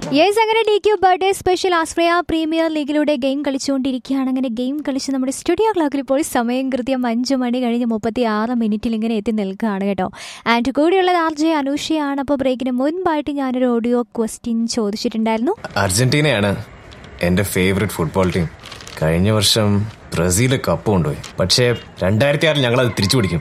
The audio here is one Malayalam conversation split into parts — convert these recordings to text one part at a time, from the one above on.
യെസ് അങ്ങനെ D Q birthday special Ashraya premier ലീഗിലൂടെ ഗെയിം കളിച്ചുകൊണ്ടിരിക്കുകയാണ് അങ്ങനെ ഗെയിം കളിച്ച് നമ്മുടെ സ്റ്റുഡിയോ ക്ലോക്കിൽ ഇപ്പോൾ സമയം കൃത്യം അഞ്ച് മണി കഴിഞ്ഞ് മുപ്പത്തി ആറ് മിനിറ്റിൽ ഇങ്ങനെ എത്തി നിൽക്കുകയാണ് കേട്ടോ ആൻഡ് കൂടെയുള്ളത് ആർ ജെ അനൂഷയാണ് അപ്പോൾ ബ്രേക്കിന് മുൻപായിട്ട് ഞാനൊരു ഓഡിയോ ക്വസ്റ്റ്യൻ ചോദിച്ചിട്ടുണ്ടായിരുന്നു അർജന്റീനയാണ് എന്റെ ഫേവറേറ്റ് ഫുട്ബോൾ ടീം കഴിഞ്ഞ വർഷം ബ്രസീൽ കപ്പ് കൊണ്ടുപോയി പക്ഷേ രണ്ടായിരത്തി ആറിൽ ഞങ്ങൾ അത് തിരിച്ചു പിടിക്കും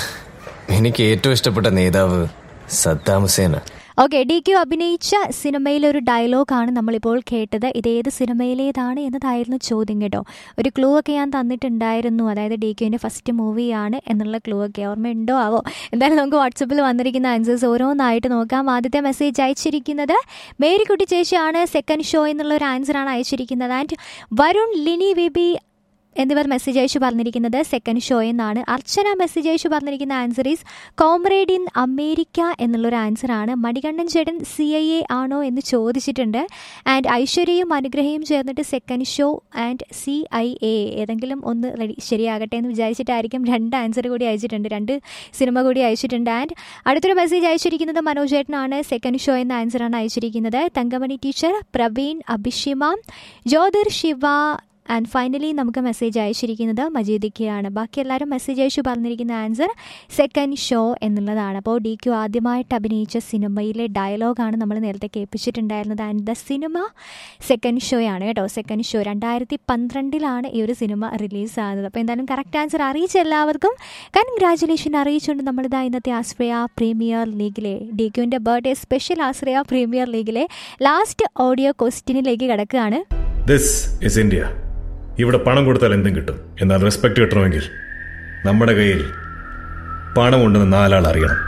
എനിക്ക് ഏറ്റവും ഇഷ്ടപ്പെട്ട നേതാവ് സദ്ദാം ഹുസൈനാണ് ഓക്കെ ഡി ക്യു അഭിനയിച്ച സിനിമയിലെ ഒരു ഡയലോഗാണ് നമ്മളിപ്പോൾ കേട്ടത് ഇത് ഏത് സിനിമയിലേതാണ് എന്നതായിരുന്നു ചോദ്യം കേട്ടോ ഒരു ക്ലൂ ഒക്കെ ഞാൻ തന്നിട്ടുണ്ടായിരുന്നു അതായത് ഡി ക്യുവിൻ്റെ ഫസ്റ്റ് മൂവിയാണ് എന്നുള്ള ക്ലൂ ഒക്കെ ഓർമ്മയുണ്ടോ ആവോ എന്തായാലും നമുക്ക് വാട്സപ്പിൽ വന്നിരിക്കുന്ന ആൻസേഴ്സ് ഓരോന്നായിട്ട് നോക്കാം ആദ്യത്തെ മെസ്സേജ് അയച്ചിരിക്കുന്നത് മേരിക്കുട്ടി ചേച്ചിയാണ് സെക്കൻഡ് ഷോ എന്നുള്ള ഒരു ആൻസറാണ് അയച്ചിരിക്കുന്നത് ആൻഡ് വരുൺ ലിനി വിബി എന്നിവർ മെസ്സേജ് അയച്ചു പറഞ്ഞിരിക്കുന്നത് സെക്കൻഡ് ഷോ എന്നാണ് അർച്ചന മെസ്സേജ് അയച്ചു പറഞ്ഞിരിക്കുന്ന answer is comrade in America എന്നുള്ളൊരു ആൻസറാണ് മണികണ്ഠൻ ചേട്ടൻ സി ഐ എ ആണോ എന്ന് ചോദിച്ചിട്ടുണ്ട് ആൻഡ് ഐശ്വര്യയും അനുഗ്രഹയും ചേർന്നിട്ട് second show and C I A ഏതെങ്കിലും ഒന്ന് റെഡി ശരിയാകട്ടെ എന്ന് വിചാരിച്ചിട്ടായിരിക്കും രണ്ട് ആൻസർ കൂടി അയച്ചിട്ടുണ്ട് രണ്ട് സിനിമ കൂടി അയച്ചിട്ടുണ്ട് ആൻഡ് അടുത്തൊരു മെസ്സേജ് അയച്ചിരിക്കുന്നത് മനോജ് ചേട്ടനാണ് സെക്കൻഡ് ഷോ എന്ന ആൻസറാണ് അയച്ചിരിക്കുന്നത് Thankamani teacher Praveen Abhishima Jyothir Shiva and finally നമുക്ക് മെസ്സേജ് അയച്ചിരിക്കുന്നത് മജീദിക്കയാണ് ബാക്കി എല്ലാവരും മെസ്സേജ് അയച്ചു പറഞ്ഞിരിക്കുന്ന ആൻസർ സെക്കൻഡ് ഷോ എന്നുള്ളതാണ് അപ്പോൾ ഡി ക്യു ആദ്യമായിട്ട് അഭിനയിച്ച സിനിമയിലെ ഡയലോഗാണ് നമ്മൾ നേരത്തെ കേൾപ്പിച്ചിട്ടുണ്ടായിരുന്നത് ആൻഡ് ദ സിനിമ സെക്കൻഡ് ഷോയാണ് കേട്ടോ സെക്കൻഡ് ഷോ രണ്ടായിരത്തി പന്ത്രണ്ടിലാണ് ഈ ഒരു സിനിമ റിലീസാകുന്നത് അപ്പോൾ എന്തായാലും കറക്റ്റ് ആൻസർ അറിയിച്ച എല്ലാവർക്കും കൺഗ്രാജുലേഷൻ അറിയിച്ചുകൊണ്ട് നമ്മളിതാ ഇന്നത്തെ ആശ്രയ പ്രീമിയർ ലീഗിലെ ഡി ക്യുവിൻ്റെ ബർത്ത്ഡേ സ്പെഷ്യൽ ആശ്രയ പ്രീമിയർ ലീഗിലെ ലാസ്റ്റ് ഓഡിയോ ക്വസ്റ്റ്യനിലേക്ക് കിടക്കുകയാണ് ദിസ് ഇസ് ഇന്ത്യ ഇവിടെ പണം കൊടുത്താൽ എന്തും കിട്ടും എന്നാൽ റെസ്പെക്ട് കിട്ടണമെങ്കിൽ നമ്മുടെ കയ്യിൽ പണമുണ്ടെന്ന് നാലാൾ അറിയണം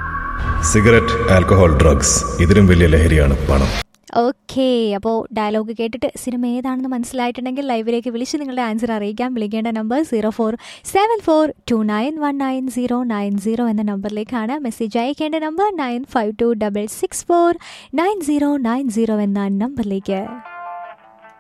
സിഗരറ്റ് ആൽക്കഹോൾ ഡ്രഗ്സ് ഇതിലും വലിയ ലഹരിയാണ് പണം ഓക്കെ അപ്പോൾ ഡയലോഗ് കേട്ടിട്ട് സിനിമ ഏതാണെന്ന് മനസ്സിലായിട്ടുണ്ടെങ്കിൽ ലൈവിലേക്ക് വിളിച്ച് നിങ്ങളുടെ ആൻസർ അറിയിക്കാം വിളിക്കേണ്ട number zero four seven four two nine one nine zero nine zero എന്ന നമ്പറിലേക്കാണ് മെസ്സേജ് അയക്കേണ്ട number nine five two double six four nine zero nine zero എന്ന നമ്പറിലേക്ക്